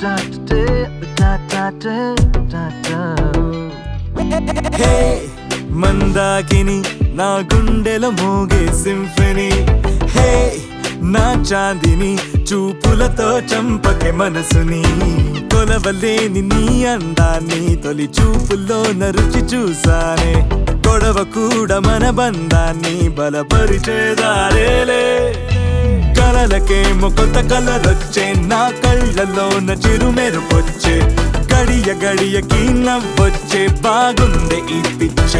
హే మందాకిని నా గుండెల మోగే సింఫనీ హే నా చాందిని చూపులతో చంపకే మనసుని కొలవలేని నీ అందాన్ని తొలి చూపుల్లో నరుచి చూసానే గొడవ కూడా మన బంధాన్ని బలపరిచేదారేలే కలలకేమో కొత్త కలరొచ్చే నా కళ్ళలోన చిరు మెరుపొచ్చే గడియ గడియకి నవ్వొచ్చే బాగుంది ఈ పిచ్చే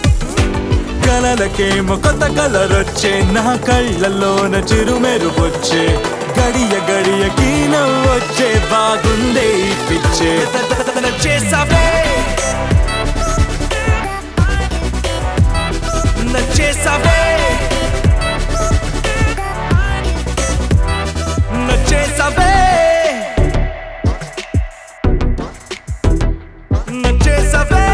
కలలకేమో కొత్త కలరొచ్చే నా కళ్ళలోన చిరు మెరుపొచ్చే గడియ గడియకి నవ్వొచ్చే బాగుంది ఈ పిచ్చే నచ్చేసావే నచ్చేసావే నచ్చేసావే నచ్చేసావే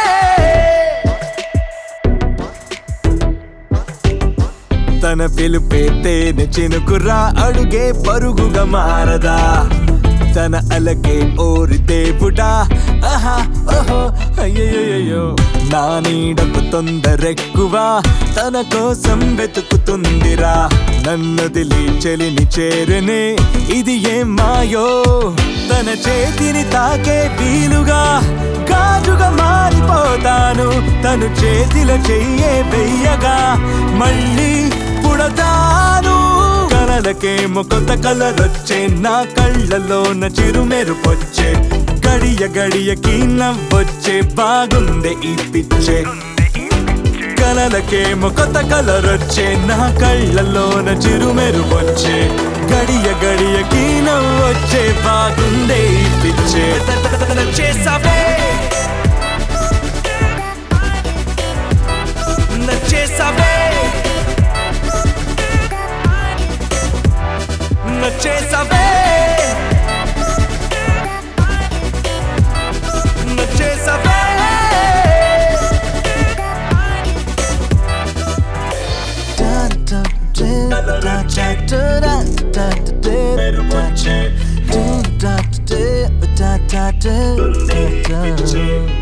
తన పిలుపే తేనె చినుకురా అడుగే పరుగుగా మారదా తన అలకే ఓరి దేవుడా ఆహా ఓహో అయ్యయ్యో నా నీడకు తొందరెక్కువా తన కోసం వెతుకుతుందిరా నన్ను దిలి చెలిని చేరనే ఇది ఏం మాయో తన చేతిని తాకే వీలుగా గాజుగా మారిపోతాను తను చేతిలో చెయ్యే వెయ్యగా మళ్ళీ పుడతాను కలలకేమో కొత్త కలరొచ్చే నా కళ్ళలోన చిరు మెరుపొచ్చే గడియ గడియకి నవ్వొచ్చే బాగుంది ఈ పిచ్చే కలలకేమో కొత్త కలరొచ్చే నా కళ్ళలోన చిరు మెరుపొచ్చే గడియ గడియకి నవ్వొచ్చే బాగుంది ఈ పిచ్చే నచ్చేసావే నచ్చేసావే నచ్చేసావే నచ్చేసావే మెరుపొచ్చే da da da da da da da